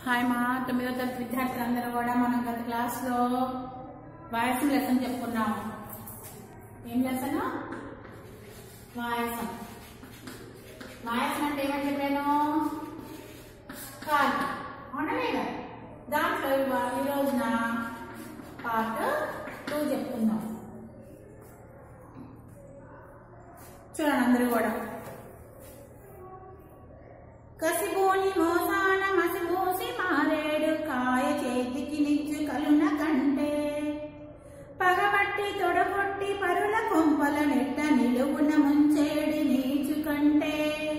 Hi మా తొమ్మిదో తరగతి విద్యార్థులందరూ కూడా మనం గత క్లాస్లో వాయసం లెసన్ చెప్పుకున్నాం ఏం లెసన్ వాయసం వాయసం అంటే ఏమని చెప్పాను కాదు అవునా లేదా దాంట్లో ఇవా- ఈ రోజున పార్ట్ టూ చెప్పుకుందాం చూడండి అందరూ కూడా కసిబోని మోసాన మసిబోసి మారేడు కాయ చేతికి నిచ్చు కలున కంటే పగబట్టి తొడగొట్టి పరుల కొంపల నెట్ట నిలువున ముంచేడి నీచు కంటే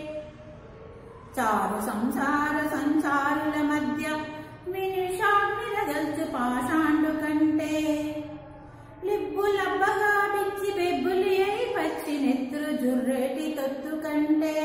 చారు సంసార సంసారుల మధ్య వినిషాగ్నిరగల్చు పాషాండు కంటే లిబ్బులబ్బగా పిచ్చి బెబ్బులి అయి పచ్చి నెత్తురు జుర్రేటి తొత్తు కంటే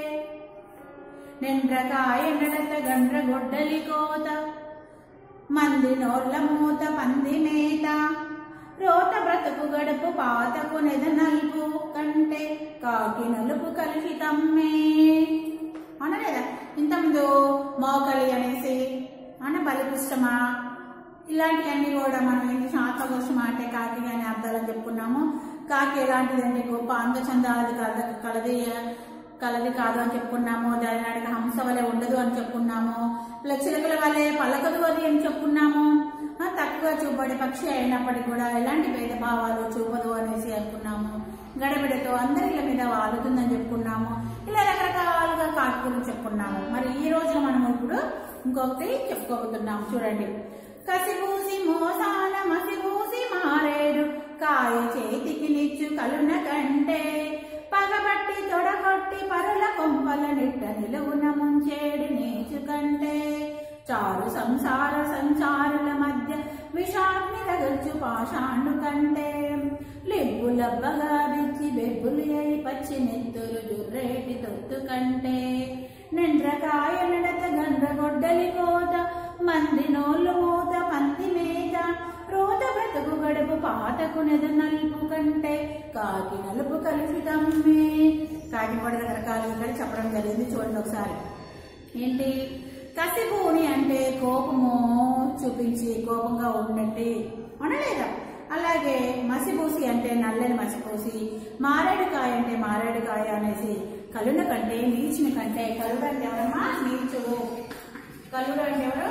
నిండ్రకాయ నడత గండ్ర గొడ్డలి కోత మంది నోళ్ళ మూత పంది మేత రోత బ్రతుకు గడుపు పాతకు నెద నలుపు కంటే కాకి నలుపు కలిసి తమ్మే అనలేదా ఇంతకుముందు మోకలి అనేసి అన్న బలిపుష్టమా ఇలాంటివన్నీ కూడా మనం ఏంటి శాతకోశం అంటే కాకి అనే అర్థాలని చెప్పుకున్నాము కాకి ఎలాంటిదండి గొప్ప అందచందాలది కలద కలది కలది కాదు అని చెప్పుకున్నాము దాని నాటికి హంస వలె ఉండదు అని చెప్పుకున్నాము ఇలా చిలకల వలె పలకదు అది అని చెప్పుకున్నాము ఆ, తక్కువ చూపడే పక్షి అయినప్పటికీ కూడా ఎలాంటి భేదభావాలు చూపదు అనేసి అనుకున్నాము గడబిడతో అందరిల మీద వాలుతుందని చెప్పుకున్నాము ఇలా రకరకాలుగా కాకి గురించి చెప్పుకున్నాము మరి ఈ రోజు మనం ఇప్పుడు ఇంకొకటి చెప్పుకోబోతున్నాము చూడండి కసిబూసి మోసాన మసిబూసి మారేడు కాయ చేతికి నిచ్చు కలున కంటే పగబట్టి తొడగొట్టి పరుల కొంపల నిట్ట నిలువున ముంచేడు నీచు కంటే చారు సంసార సంచారుల మధ్య విషాన్ని రగల్చు పాషాండు కంటే లిబ్బు లబ్బగా బిచ్చి బెబ్బులు అయి పచ్చి నెత్తురు జుర్రేటి తొత్తు కంటే నిండ్రకాయ నడత గండ్ర గొడ్డలి కోత మంది నోళ్ళు మూత పంది మేత రోత బ్రతుకు గడుపు పాతకు నెద నలుపు కంటే కాకి నలుపు కలిసి తమ్మే కాకి కూడా రకరకాలు ఇక్కడ చెప్పడం జరిగింది చూడండి ఒకసారి ఏంటి కసిబూని అంటే కోపము చూపించి కోపంగా ఉన్నట్టు అనలేదా అలాగే మసిపూసి అంటే నల్లని మసిపూసి మారేడుకాయ అంటే మారేడుకాయ అనేసి కలున కంటే నీచుని కంటే కలుడు అంటే ఎవరమ్మా నీచుడు కలుడు అంటే ఎవరు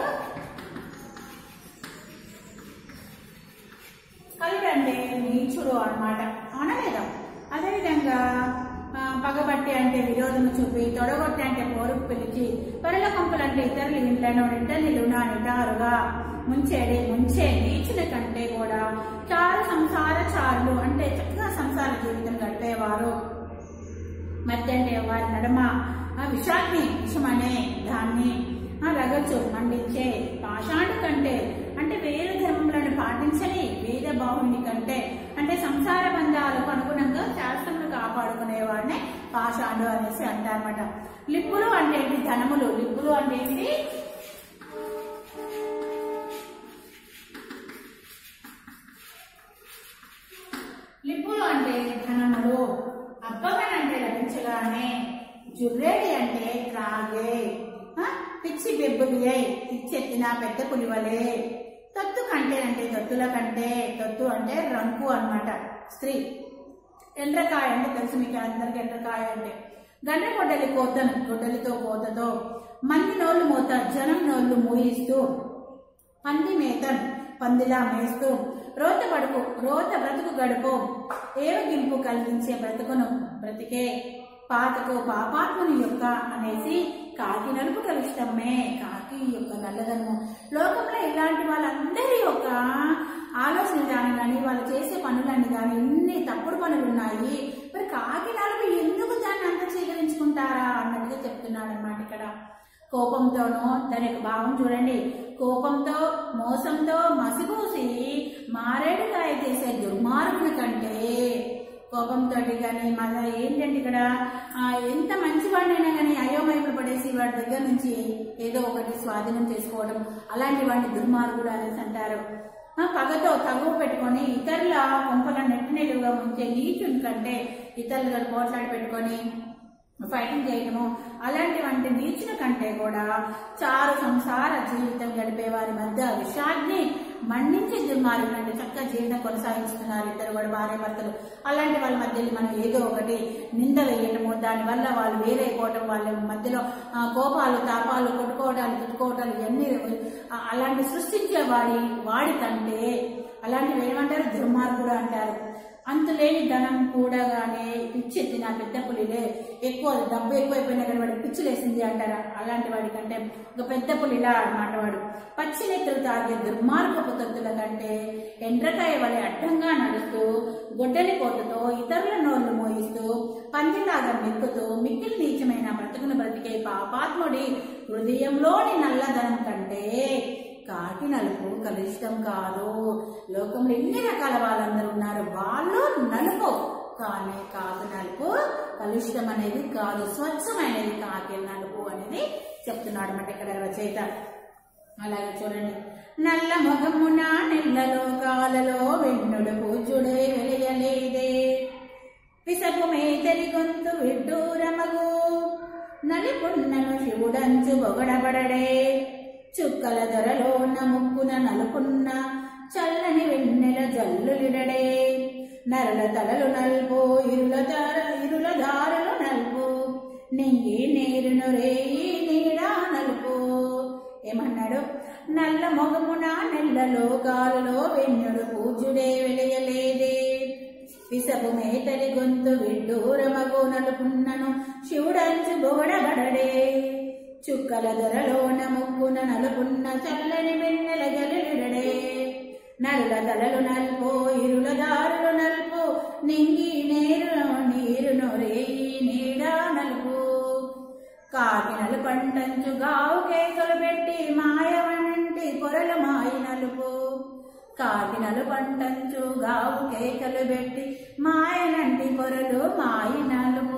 కలుడు అంటే నీచుడు అన్నమాట అనలేదా అదేవిధంగా ఆ, పగబట్టి అంటే విరోధము చూపి తొడగొట్టి అంటే పోరుకు పిలిచి పరుల కంపులు అంటే ఇతరులు ఇంట్లోనో నిట్టనిలు నా నిటారుగా ముంచేడి ముంచే నీచుల కంటే కూడా చారు సంసార చారులు అంటే చక్కగా సంసార జీవితం గడిపేవారు మధ్య అంటే వారి నడమ ఆ విషాన్ని విషమనే దాన్ని ఆ రగచు మండించే పాషాణు కంటే అంటే వేద ధర్మములను పాటించని వేద బాహుని కంటే అంటే సంసార బంధాలకు అనుగుణంగా శాస్త్రములు కాపాడుకునేవాడినే పాషాణుడు అనేసి అంటారన్నమాట లిప్పులు అంటే ఏంటి ధనములు లిప్పులు అంటే ఏంటి లిప్పులు అంటే ధనములు అబ్బగన్ అంటే లభించగానే జుర్రేడి అంటే త్రాగే ఆ, పిచ్చి బెబ్బులి అయి పిచ్చెత్తిన పెద్ద పులివలే తత్తు కంటే అంటే తత్తుల కంటే తత్తు అంటే రంకు అన్నమాట స్త్రీ ఎండ్రకాయ అంటే తెలుసు మీకు అందరికి ఎండ్రకాయ అంటే గండ్ర గొడ్డలి కోతను గొడ్డలితో కోతతో మంది నోళ్ళు మోత జనం నోళ్ళు మూయిస్తూ పంది మేతన్ పందిలా మేస్తూ రోత పడుకు రోత బ్రతుకు గడుపు ఏవగింపు కలిగించే బ్రతుకును బ్రతికే పాతకు పాపాత్ముని యొక్క అనేసి కాకి నలుపు కలుషితమ్మే కాకి యొక్క నల్లదనము లోకంలో ఇలాంటి వాళ్ళందరి యొక్క ఆలోచన విధానం కానీ వాళ్ళు చేసే పనులన్నీ కానీ ఇన్ని తప్పుడు పనులు ఉన్నాయి మరి కాకి నలుపు ఎందుకు దాన్ని అంత స్వీకరించుకుంటారా అన్నట్టుగా చెప్తున్నాడు అనమాట ఇక్కడ కోపంతోనో దాని యొక్క భావం చూడండి కోపంతో మోసంతో మసిపూసి మారేడుకాయ చేసే దుర్మార్గుని కంటే కోపంతో కానీ మళ్ళీ ఏంటంటే ఇక్కడ ఆ, ఎంత మంచివాడినైనా కానీ అయోమయములు పడేసి వాడి దగ్గర నుంచి ఏదో ఒకటి స్వాధీనం చేసుకోవడం అలాంటి వాడిని దుర్మార్గుడు అనేసి అంటారు ఆ, పగతో తగువ పెట్టుకొని ఇతరుల కొంపల నెట్టినెలుగా ఉంచే నీచుని కంటే ఇతరులు పోట్లాడి పెట్టుకొని ఫైటింగ్ చేయడము అలాంటివంటి వంటి నీచుల కంటే కూడా చారు సంసార జీవితం గడిపే వారి మధ్య విషాగ్ని మన్నించి దుర్మార్గులంటే చక్కగా జీవితం కొనసాగిస్తున్నారు ఇద్దరు కూడా భార్య భర్తలు అలాంటి వాళ్ళ మధ్యలో మనం ఏదో ఒకటి నింద వేయటము దానివల్ల వాళ్ళు వేరైపోవటం వాళ్ళ మధ్యలో ఆ, కోపాలు తాపాలు కొట్టుకోవడాలు తిట్టుకోవడాలు ఇవన్నీ ఆ, అలాంటి సృష్టించే వాడి వాడి కంటే అలాంటివి ఏమంటారు దుర్మార్గుడు అంటారు అంతులేని ధనం కూడా గానే పిచ్చెత్తి నా పెద్ద పులిలే ఎక్కువ డబ్బు ఎక్కువైపోయినా కానీ వాడికి పిచ్చిలేసింది అంటారు అలాంటి వాడి కంటే ఒక పెద్ద పులిలా అన్నమాట వాడు పచ్చి నెత్తులు తాగే దుర్మార్గపు తొత్తుల కంటే ఎండ్రకాయ వలె అడ్డంగా నడుస్తూ గొడ్డలి కోతతో ఇతరుల నోళ్లు మోయిస్తూ పందిలాగా మెక్కుతూ మిక్కిలి నీచమైన బ్రతుకును బ్రతికే పాపాత్ముడి హృదయంలోని నల్లధనం కంటే కాకి నలుపు కలుషితం కాదు లోకంలో ఎన్ని రకాల వాళ్ళందరూ ఉన్నారు వాళ్ళు నలుపు కానీ కాకి నలుపు కలుషితం అనేది కాదు స్వచ్ఛమైనది కాకి నలుపు అనేది చెప్తున్నాడు అన్నమాట ఇక్కడ రచయిత అలాగే చూడండి నల్ల మొగమున నెల్లలో కాలలో వెన్నుడు పూజుడే వెలియలేదే పిసపు మేతరి గొంతు విడ్డూరమగు నలిపున్నను శివుడంచు బొగడబడడే చుక్కల ధరలోన ముక్కున నలుపున్న చల్లని వెన్నెల జల్లులిడడే నరుల తలలు నల్పు ఇరుల దార ఇరుల దారులు నల్పు నింగి నీరును రేయి నీడా నలుపు ఏమన్నాడు నల్ల మొగమున నెల్లలో గాలులో వెన్నుడు పూజుడే వెలయలేదే పిసపు మేతలి గొంతు విడ్డూరమగు నలుపున్నను శివుడంచు బొగడబడడే చుక్కల దొరలోన ముక్కున నలుపున్న చల్లని వెన్నెల గలులిడడే నలుల తలలు నల్పు ఇరుల దారులు నల్పు నింగి నేరు నీరును రేయి నీడా నలుపు కాకి నలుపంటంచు గావు కేకలు పెట్టి మాయవనంటి పొరలు మాయి నలుపు కాకి నలుపంటంచు గావు కేకలు పెట్టి మాయనంటి పొరలు మాయి నలుపు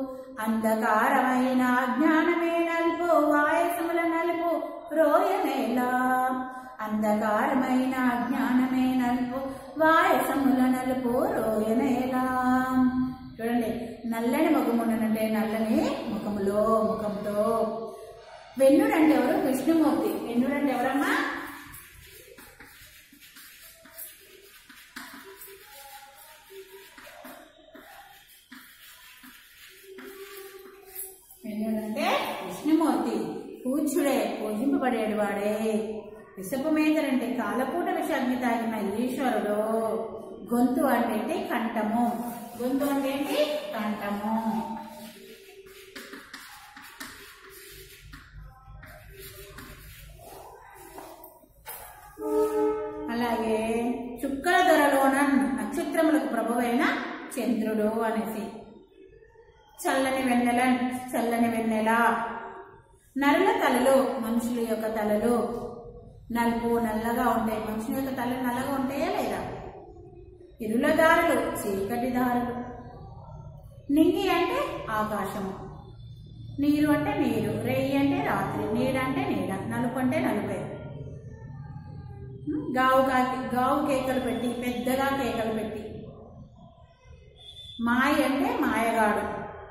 అంధకారమైన అజ్ఞానమే నలుపు వాయసముల నలుపు రోయమేలా అంధకారమైన అజ్ఞానమే నలుపు వాయసముల నలుపు రోయనేలా చూడండి నల్లని ముఖమునంటే నల్లని ముఖములో ముఖంతో వెన్నుడంటే ఎవరు విష్ణుమూర్తి వెన్నుడంటే ఎవరమ్మా వెన్నుడంటే విష్ణుమూర్తి పూజ్యుడే పూజింపబడేడు వాడే విషపు మేకలంటే కాలపూట విషాగ్ని తాగిన ఈశ్వరుడు గొంతు అంటే ఏంటి? కంఠము గొంతు అంటే ఏంటి కంఠము అలాగే చుక్కల ధరలోన నక్షత్రములకు ప్రభువైన చంద్రుడు అనేసి చల్లని వెన్నెల చల్లని వెన్నెల నరుల తలలు మనుషుల యొక్క తలలు నలుపు నల్లగా ఉంటాయి మనుషుల యొక్క తలలు నల్లగా ఉంటాయా లేదా ఇరుల దారులు చీకటి దారులు నింగి అంటే ఆకాశము నీరు అంటే నీరు రేయి అంటే రాత్రి నీరు అంటే నీడ నలుపు అంటే నలుపే ఉమ్, గావు కాకి గావు కేకలు పెట్టి పెద్దగా కేకలు పెట్టి మాయ అంటే మాయగాడు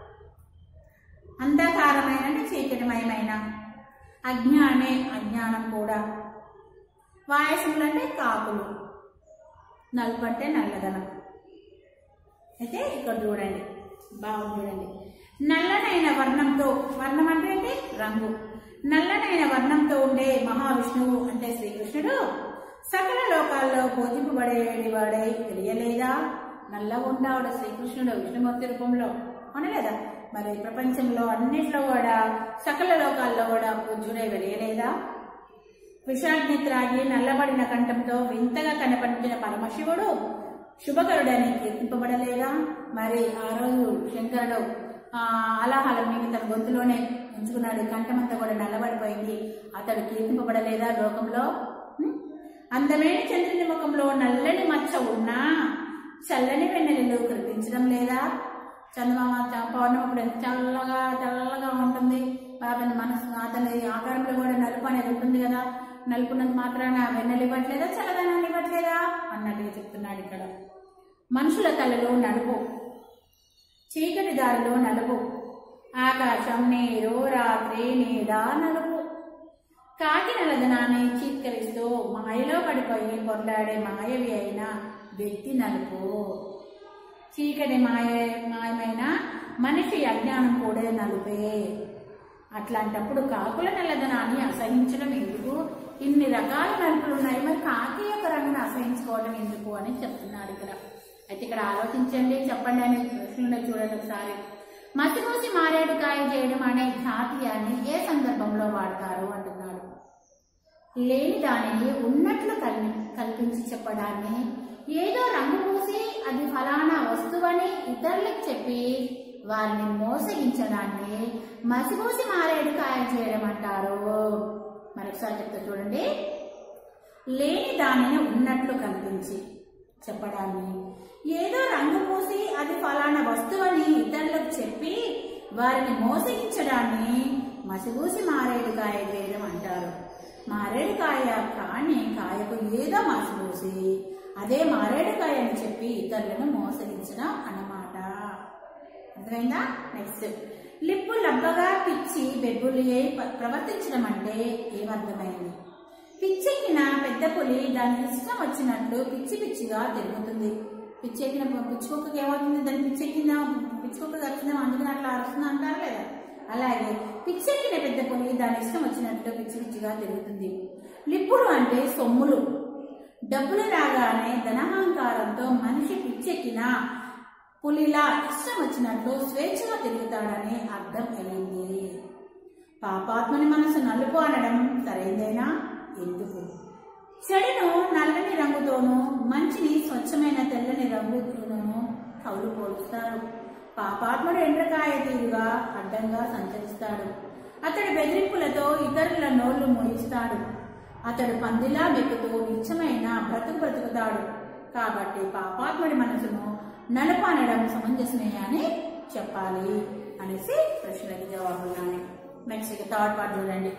అంధకారమైన అంటే చీకటిమయమైన అజ్ఞానే అజ్ఞానం కూడా వాయసములు అంటే కాకులు నలుపు అంటే నల్లదనం అయితే ఇక్కడ చూడండి బాగుంది చూడండి నల్లనైన వర్ణంతో వర్ణం అంటే ఏంటి రంగు నల్లనైన వర్ణంతో ఉండే మహావిష్ణువు అంటే శ్రీకృష్ణుడు సకల లోకాల్లో పూజింపబడేది వాడై తెలియలేదా నల్లగా ఉండేవాడు శ్రీకృష్ణుడు విష్ణుమూర్తి రూపంలో అనలేదా మరి ప్రపంచంలో అన్నిట్లో కూడా సకల లోకాల్లో కూడా పూజ్యుడై వెలియలేదా విషాగ్ని త్రాగి నల్లబడిన కంఠంతో వింతగా కనపడిన పరమశివుడు శుభకరుడని కీర్తింపబడలేదా మరి ఆ రోజు శంకరుడు ఆ అలాహలని తన గొంతులోనే ఉంచుకున్నాడు కంఠమంతా కూడా నల్లబడిపోయింది అతడు కీర్తింపబడలేదా లోకంలో ఉం? అందమైన చంద్రుని ముఖంలో నల్లని మచ్చ ఉన్నా చల్లని వెన్నెలలో కనిపించడం లేదా చందమామ చ- పౌర్ణమి అప్పుడు ఎంత చల్లగా తెల్లగా ఉంటుంది అతని మనసు అతని ఆకారంలో కూడా నలుపు అనేది ఉంటుంది కదా నలుపున్నంత మాత్రాన వెన్నెలు ఇవ్వట్లేదా చల్లదనాన్ని ఇవ్వట్లేదా అన్నట్టుగా చెప్తున్నాడు ఇక్కడ మనుషుల తలలో నలుపు చీకటి దారిలో నలుపు ఆకాశం నీరు రాత్రి నీడ నలుపు కాకి నలదనాన్ని చీత్కరిస్తూ మాయలో పడిపోయి పొందాడే మాయవి అయిన వ్యక్తి నలుపు చీకటి మాయ మాయమైన మనిషి అజ్ఞానం కూడా నలుపే అట్లాంటప్పుడు కాకుల నల్లదనాన్ని అసహించడం ఎందుకు ఇన్ని రకాల నలుపులు ఉన్నాయి మరి కాకి యొక్క రంగును అసహించుకోవడం ఎందుకు అని చెప్తున్నారు ఇక్కడ అయితే ఇక్కడ ఆలోచించండి చెప్పండి అనే ప్రశ్నలు చూడండి ఒకసారి మసిమూసి మారేడుకాయ చేయడం అనే ఖ్యాతియాన్ని ఏ సందర్భంలో వాడతారు అంటున్నాడు లేని దానిని ఉన్నట్లు కల్పి కల్పించి చెప్పడాన్ని ఏదో రంగు పూసి అది ఫలానా వస్తువని ఇతరులకు చెప్పి వారిని మోసగించడాన్ని మసిమూసి మారేడు కాయ చేయడం అంటారు మరొకసారి చెప్తా చూడండి లేని దానిని ఉన్నట్లు కల్పించి చెప్పడాన్ని ఏదో రంగు పూసి అది ఫలానా వస్తువని ఇతరులకు చెప్పి వారిని మోసగించడాన్ని మసిగూసి మారేడుకాయ చేయడం అంటారు మారేడుకాయ కాని కాయకు ఏదో మసిగూసి అదే మారేడుకాయ అని చెప్పి ఇతరులను మోసగించడం అన్నమాట అర్థమైందా నెక్స్ట్ లిప్పు లబ్బగా పిచ్చి బెబ్బులి అయి ప- ప్రవర్తించడం అంటే ఏమర్థమైంది పిచ్చెక్కిన పెద్ద పులి దాని ఇష్టం వచ్చినట్లు పిచ్చి పిచ్చిగా తిరుగుతుంది పిచ్చెక్కిన పిచ్చుకొక్కకి ఏమవుతుంది దాని పిచ్చెక్కిందా పిచ్చుకొక్క వచ్చిందా అందుకని అట్లా అరుస్తుందా అంటారు లేదా అలాగే పిచ్చెక్కిన పెద్ద పులి దాని ఇష్టం వచ్చినట్లు పిచ్చి పిచ్చిగా తిరుగుతుంది లిప్పులు అంటే సొమ్ములు డబ్బులు రాగానే ధనహంకారంతో మనిషి పిచ్చెక్కిన పులిలా ఇష్టం వచ్చినట్లు స్వేచ్ఛగా తిరుగుతాడని అర్థం అయింది పాపాత్మని మనసు నలుపు అనడం సరైందేనా ఎందుకు చెడును నల్లని రంగుతోనూ మంచిని స్వచ్ఛమైన తెల్లని రంగుతోనూ కవులు పోలుస్తారు పాపాత్ముడు ఎండ్రకాయ తీరుగా అడ్డంగా సంచరిస్తాడు అతడి బెదిరింపులతో ఇతరుల నోళ్లు మోయిస్తాడు అతడు పందిలా మెక్కుతూ నిత్యమైన బ్రతుకు బ్రతుకుతాడు కాబట్టి పాపాత్ముడి మనసును నలుపు అనడం సమంజసమే అని చెప్పాలి అనేసి ప్రశ్నలకి జవాబున్నాయి నెక్స్ట్ ఇక థర్డ్ పార్ట్ చూడండి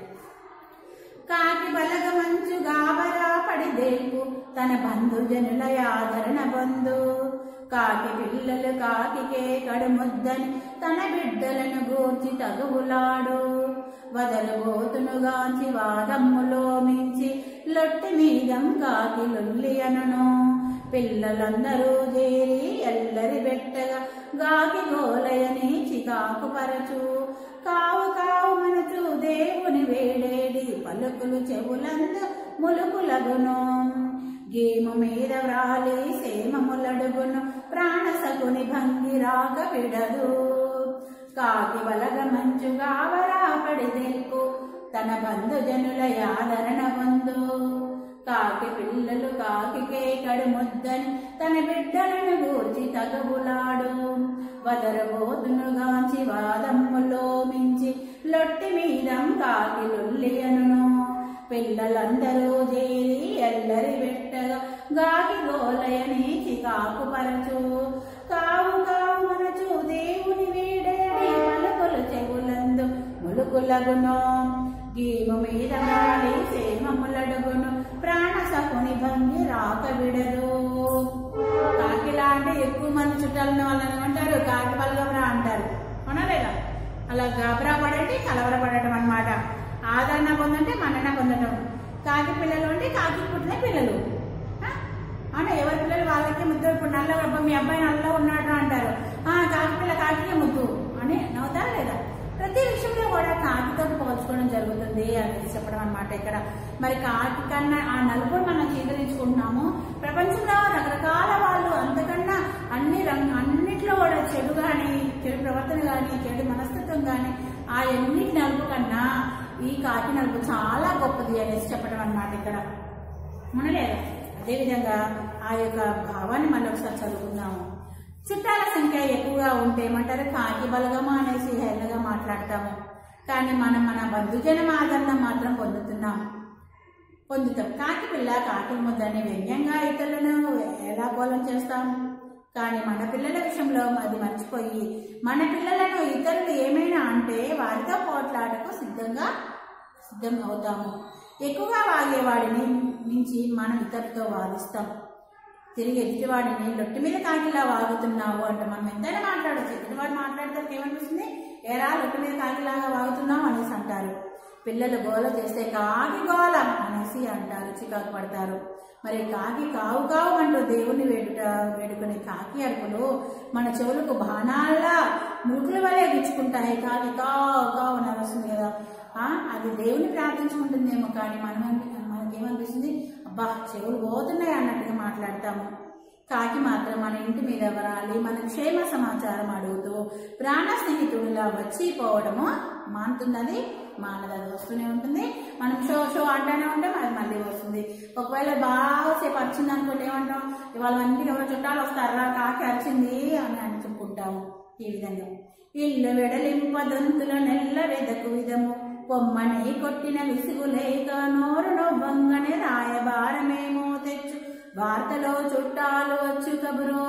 కాకి బలగ మంచు గాబరా పడి దేపు తన బంధుజనుల ఆదరణ బంధు కాకి పిల్లలు కాకికే కడుముద్దని తన బిడ్డలను గూర్చి తగువులాడు వదలబోతునుగాంచి వాదమ్ములో మించి లొట్టి మీదం కాకి లొల్లి అనను పిల్లలందరూ చేరి ఎల్లరి బెట్టగా గాకి గోలయని చికాకు పరచు కావు కావు మనచు దేవుని వేడేడి పలుకులు చెవులందు ములుకులగును గేము మీద వ్రాలి సేమములడుగును ప్రాణసకుని భంగి రాక విడదు కాకి వలగ మంచుగా వరాపడి తెలుపు తన బంధుజనుల యాదరణ పొందు కాకి పిల్లలు కాకికే కడు ముద్దని తన బిడ్డలను గూర్చి తగబులాడు వదరబోతునుగాంచి వాదమ్ములో మించి లొట్టి మీదం కాకి లొల్లియను పిల్లలందరూ చేరి ఎల్లరి పెట్టగా గాకి గోలయని చికాకు పరచు కావు కావు మనచు దేవుని వీడేడి పలుకులు చెవులందు ములుకులగును గీము మీద గాలి సేమములడుగును ప్రాణ సకుని భంగి రాక విడదు కాకిలా అంటే ఎక్కువ మంది చుట్టాలను వాళ్ళని ఏమంటారు కాకి పలగబరా అంటారు అవునా లేదా అలా గాబరా పడండి కలవరపడటం అన్నమాట ఆదరణ పొందంటే మన్నన పొందటం కాకి పిల్లలు అంటే కాకి పుట్టిన పిల్లలు ఆ? అవునా ఎవరి పిల్లలు వాళ్ళకి ముద్దు ఇప్పుడు నల్ల అబ్బా మీ అబ్బాయి నల్ల ఉన్నాడు అంటారు ఆ కాకి పిల్ల కాకికే ముద్దు అని నవ్వుతారా లేదా ప్రతి విషయంలో కూడా కాకితో పోల్చుకోవడం జరుగుతుంది అని చెప్పడం అన్నమాట ఇక్కడ మరి కాకి కన్నా ఆ నలుపును మనం స్వీకరించుకుంటున్నాము ప్రపంచంలో రకరకాల వాళ్ళు అంతకన్నా అన్ని రంగు అన్నిట్లో కూడా చెడు కానీ చెడు ప్రవర్తన కానీ చెడు మనస్తత్వం కానీ ఆ ఎన్నిటి నలుపు కన్నా ఈ కాకి నలుపు చాలా గొప్పది అనేసి చెప్పడం అన్నమాట ఇక్కడ మనలేదా అదేవిధంగా ఆ యొక్క భావాన్ని మళ్ళీ ఒకసారి చదువుకుందాము చుట్టాల సంఖ్య ఎక్కువగా ఉంటే ఏమంటారు కాకి బలగమా అనేసి హేళనగా మాట్లాడతాము కానీ మనం మన బంధుజనం ఆదరణ మాత్రం పొందుతున్నాం పొందుతాం కాకి పిల్ల కాకి ముద్దని వ్యంగ్యంగా ఇతరులను ఎలా కోలం చేస్తాం కానీ మన పిల్లల విషయంలో అది మర్చిపోయి మన పిల్లలను ఇతరులు ఏమైనా అంటే వారితో పోట్లాటకు సిద్ధంగా సిద్ధం అవుతాము ఎక్కువగా వాగేవాడిని మించి మనం ఇతరులతో వాదిస్తాం తిరిగి ఎదుటివాడిని లొట్టి మీద కాకిలా వాగుతున్నావు అంటే మనం ఎంతైనా మాట్లాడచ్చు ఎదుటివాడు మాట్లాడితే ఏమనిపిస్తుంది ఏరా లొట్టి మీద కాకిలాగా వాగుతున్నావు అనేసి అంటారు పిల్లలు గోల చేస్తే కాకి గోల అనేసి అంటారు చికాకు పడతారు మరి కాకి కావు కావు అంటూ దేవుణ్ణి వేడుట వేడుకునే కాకి అరుపులు మన చెవులకు బాణాల్లా మురుకుల వలె గుచ్చుకుంటాయి కాకి కావు కావు అని వస్తుంది కదా ఆ, అది దేవుని ప్రార్థించుకుంటుందేమో కానీ మనం మనకేమనిపిస్తుంది అబ్బా చెవులు పోతున్నాయి అన్నట్టుగా మాట్లాడతాము కాకి మాత్రం మన ఇంటి మీద వరాలి మన క్షేమ సమాచారం అడుగుతూ ప్రాణ స్నేహితుడిలా వచ్చి పోవడము మానుతున్నది మానది అది వస్తూనే ఉంటుంది మనం షో షో అంటానే ఉంటాం అది మళ్ళీ వస్తుంది ఒకవేళ బాగా సేపు అరిచింది అనుకుంటే ఏమంటాం ఇవాళ ఇంటికి ఎవరో చుట్టాలు వస్తారా కాకి అరిచింది అని అని చెప్పుకుంటాము ఈ విధంగా ఇల్లు వెడలింపదంతుల నెల్ల వెదకు విధము కొమ్మని కొట్టిన విసుగు లేక నోరు నొవ్వంగనే రాయబారమేమో తెచ్చు వార్తలో చుట్టాలు వచ్చు కబురు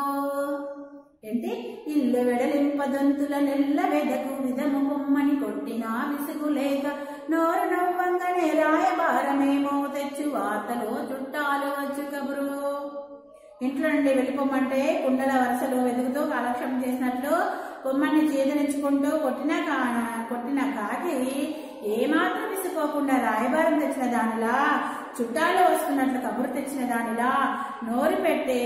ఏంటి ఇల్లు వెడలింపదంతుల నెల్ల వెదకు విధము కొమ్మని కొట్టిన విసుగు లేక నోరు నవ్వంగనే రాయబారమేమో తెచ్చు వార్తలో చుట్టాలు వచ్చు కబురు ఇంట్లో నుండి వెళ్ళిపోమంటే కుండల వరుసలో వెతుకుతూ కాలక్షేపం చేసినట్లు కొమ్మని చేదరించుకుంటూ కొట్టిన కా కొట్టిన కాకి ఏమాత్రం విసుకోకుండా రాయబారం తెచ్చిన దానిలా చుట్టాలు వస్తున్నట్లు కబురు తెచ్చిన దానిలా నోరు పెట్టే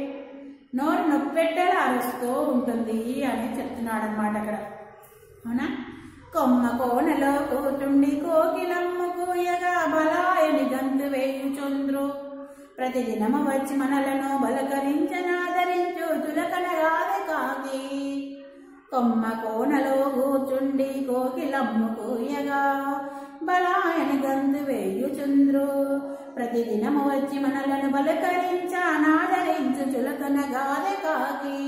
నోరు నొప్పి పెట్టేలా అరుస్తూ ఉంటుంది అని చెప్తున్నాడు అనమాట అక్కడ అవునా కొమ్మ కోనలో కూటుండి కోకిలమ్మ కూయగా బలాయని గంతు వేయుచుంద్రు ప్రతిదినము వచ్చి మనలను బలకరించనాదరించు తులకనగాది కాకి కొమ్మ కోనలో కూర్చుండి కోకిలమ్మ కూయగా బలాయని గంతు వేయుచుంద్రు ప్రతిదినము వచ్చి మనలను బలకరించనాదరించు చులకనగాది కాకి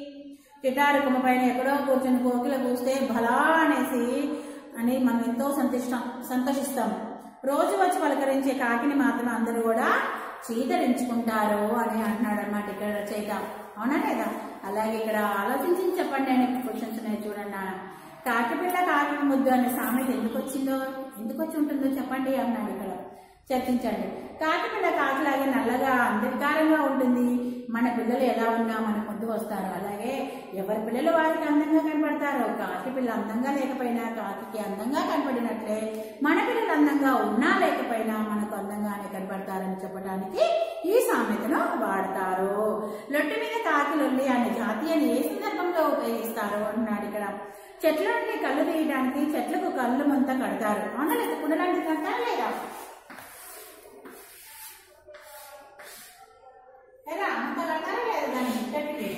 గిటారు కొమ్మ పైన ఎక్కడో కూర్చొని కోకిల కూస్తే భలా అనేసి అని మనం ఎంతో సంతోషం సంతోషిస్తాం రోజు వచ్చి పలకరించే కాకిని మాత్రం అందరూ కూడా చీదరించుకుంటారు అని అంటున్నాడు అనమాట ఇక్కడ రచయిత అవునా లేదా అలాగే ఇక్కడ ఆలోచించి చెప్పండి అనే క్వశ్చన్స్ ఉన్నాయి చూడండి నాన్న కాకి పిల్ల కాకి ముద్దు అనే సామెత ఎందుకు వచ్చిందో ఎందుకు వచ్చి ఉంటుందో చెప్పండి అన్నాడు ఇక్కడ చర్చించండి కాకి పిల్ల కాకిలాగే నల్లగా అంధకారంగా ఉంటుంది మన పిల్లలు ఎలా ఉన్నా మన ముందు వస్తారు అలాగే ఎవరి పిల్లలు వారికి అందంగా కనపడతారో కాకి పిల్ల అందంగా లేకపోయినా కాకి అందంగా కనపడినట్లే మన పిల్లలు అందంగా ఉన్నా లేకపోయినా మనకు అందంగానే కనపడతారని చెప్పడానికి ఈ సామెతను వాడతారు లొట్టి మీద కాకి లొల్లి అనే జాతీయాన్ని ఏ సందర్భంలో ఉపయోగిస్తారు అన్నాడు ఇక్కడ చెట్ల నుండి కళ్ళు తీయడానికి చెట్లకు కళ్ళు ముంత కడతారు అవునా లేదా కుండలాంటి కడతారా లేదా ఎలా అంత కడతారా లేదా దాన్ని ఇంతటికి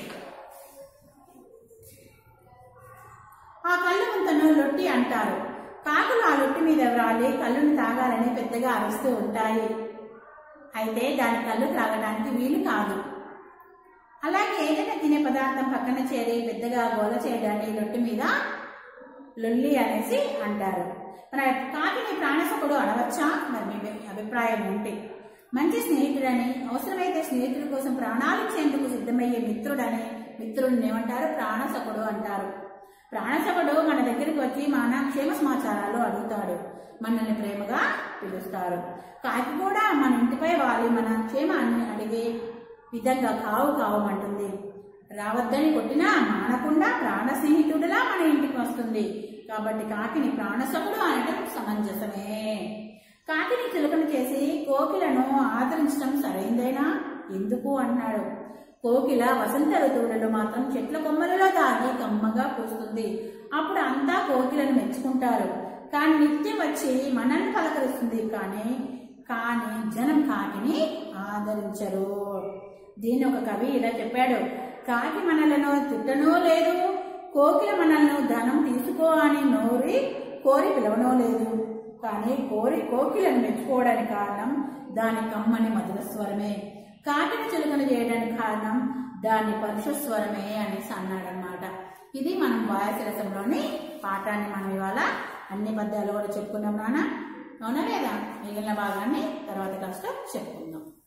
ఆ కళ్ళు ముంతను లొట్టి అంటారు కాకులు ఆ లొట్టి మీద వ్రాలి కళ్ళును తాగాలని పెద్దగా అరుస్తూ ఉంటాయి అయితే దాని కళ్ళు త్రాగడానికి వీలు కాదు అలాగే ఏదైనా తినే పదార్థం పక్కన చేరి పెద్దగా గోల చేయడాన్ని లొట్టి మీద లొల్లి అనేసి అంటారు మన కాకిని ప్రాణసకుడు అనవచ్చా మరి మీ అభిప్రాయం ఏంటి మంచి స్నేహితుడని అవసరమైతే స్నేహితుడి కోసం ప్రాణాలు ఇచ్చేందుకు సిద్ధమయ్యే మిత్రుడని మిత్రుడిని ఏమంటారు ప్రాణసకుడు అంటారు ప్రాణసకుడు మన దగ్గరికి వచ్చి మన క్షేమ సమాచారాలు అడుగుతాడు మనల్ని ప్రేమగా పిలుస్తారు కాకి కూడా మన ఇంటిపై వాలి మన క్షేమాన్ని అడిగే విధంగా కావు కావమంటుంది రావద్దని కొట్టినా మానకుండా ప్రాణ స్నేహితుడిలా మన ఇంటికి వస్తుంది కాబట్టి కాకిని ప్రాణసకుడు అనడం సమంజసమే కాకిని చిలుకను చేసి కోకిలను ఆదరించడం సరైందేనా ఎందుకు అన్నాడు కోకిల వసంత ఋతువులలో మాత్రం చెట్ల కొమ్మలలో దాగి కమ్మగా పూస్తుంది అప్పుడు అంతా కోకిలను మెచ్చుకుంటారు కానీ నిత్యం వచ్చి మనల్ని పలకరిస్తుంది కానీ కానీ జనం కాకిని ఆదరించరు దీన్ని ఒక కవి ఇలా చెప్పాడు కాకి మనలను తిట్టనో లేదు కోకిల మనల్ని ధనం తీసుకో అని నోరి కోరి పిలవనో లేదు కానీ కోరి కోకిలను మెచ్చుకోవడానికి కారణం దాని కమ్మని మధుర స్వరమే కాకిని చిలుకను చేయడానికి కారణం దాని పరుష స్వరమే అనేసి అన్నాడనమాట ఇది మనం వాయసరసంలోని పాఠాన్ని మనం ఇవాళ అన్ని పద్యాలు కూడా చెప్పుకున్నాం నాన్న అవునా లేదా మిగిలిన భాగాన్ని తర్వాత కాస్త చెప్పుకుందాం